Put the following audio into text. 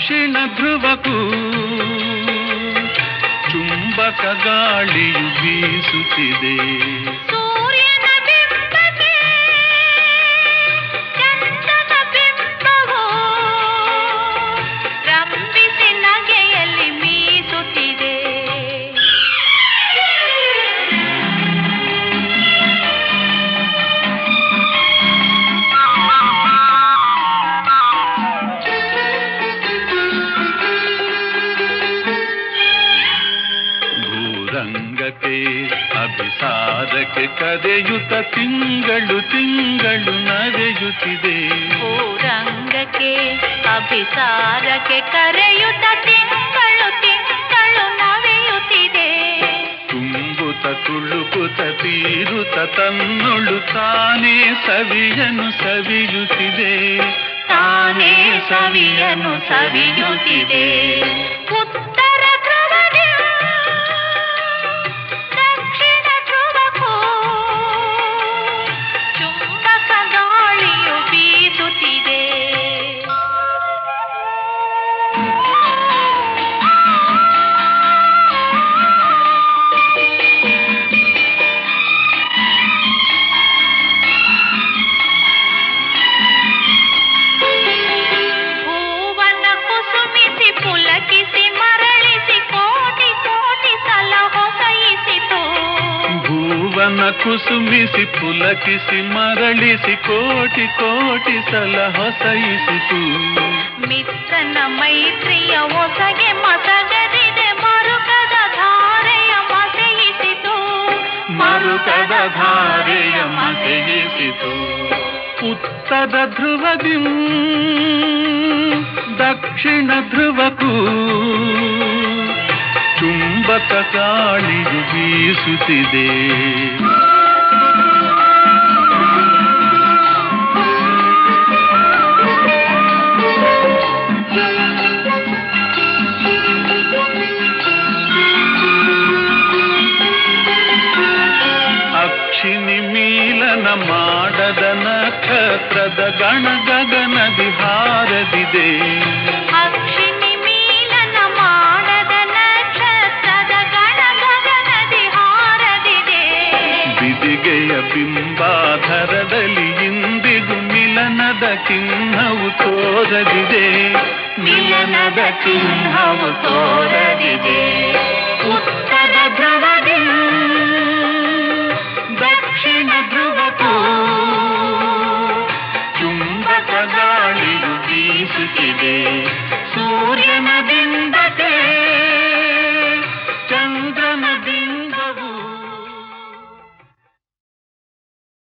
ದಕ್ಷಿಣ ಧ್ರುವಕ್ಕೂ ಚುಂಬಕ ಗಾಳಿಯು ಬೀಸುತ್ತಿದೆ ಸೂರ್ಯನ ಬಿಂಬಕ್ಕೆ ಚಂದ್ರನ ಬಿಂಬವು ರಂಭಿಸಿ ನಗೆಯಲ್ಲಿ ಮೀಸುತ್ತಿದೆ ಭೂರಂಗಕ್ಕೆ ಅಭಿಸಾರಕ್ಕೆ ಕರೆಯುತ್ತ ತಿಂಗಳು ತಿಂಗಳು ನವೆಯುತ್ತಿದೆ ರಂಗಕ್ಕೆ ಅಭಿಸಾರಕ್ಕೆ ಕರೆಯುತ್ತ ತಿಂಗಳು ತಿಂಗಳು ನವೆಯುತ್ತಿದೆ ತುಂಬುತ್ತ ತುಳುಕುತ್ತ ತೀರುತ್ತ ತನ್ನೊಳು ತಾನೇ ಸವಿಯನು ಸವಿಯುತ್ತಿದೆ ತಾನೇ ಸವಿಯನು ಸವಿಯುತ್ತಿದೆ ಉತ್ತರ ಧ್ರುವದಿ ದಕ್ಷಿಣ ಧ್ರುವಕ್ಕೂ ಚುಂಬಕ ಗಾಳಿಯು ಬೀಸುತ್ತಿದೆ ಹೂವನ ಕುಸುಮಿಸಿ ಪುಲಕಿಸಿ ಮರಳಿಸಿ ಕೋಟಿ ಕೋಟಿ ಸಲ ಹೊಸಯಿಸಿತು ಭೂವನ ಕುಸುಮಿಸಿ ಪುಲಕಿಸಿ ಮರಳಿಸಿ ಕೋಟಿ ಕೋಟಿ ಸಲ ಹೊಸಯಿಸಿತು ಮಿತ್ರನ ಮೈತ್ರಿಯ ಒಸಗೆ ಮಸಗದಿದೆ ಮರುಕದ ಧಾರೆಯ ಮಸೆಯಿಸಿತು ಮರುಕದ ಧಾರೆಯ ಮಸೆಯಿಸಿತು ಉತ್ತರ ಧ್ರುವದಿ ದಕ್ಷಿಣ ಧ್ರುವಕ್ಕೂ ಚುಂಬಕ ಗಾಳಿಯು ಬೀಸುತ್ತಿದೆ ಅಕ್ಷಿನಿ ಮೀಲನ ಮಾಡದ ನಕ್ಷತ್ರದ ಗಣ ಗಗನದಿ ಹಾರದಿದೆ ಅಕ್ಷಿಣಿ ಮೀಲನ ಮಾಡದ ನಕ್ಷತ್ರದ ಗಣ ಗಗನದಿ ಹಾರದಿದೆ ಬಿದಿಗೆಯ ಬಿಂಬಾಧರದಲ್ಲಿ ಇಂದಿಗೂ ಮಿಲನದ ಚಿಹ್ನವು ತೋರದಿದೆ ಮಿಲನದ ಚಿಹ್ನವು ತೋರದಿದೆ ಉತ್ತರ ಧ್ರುವ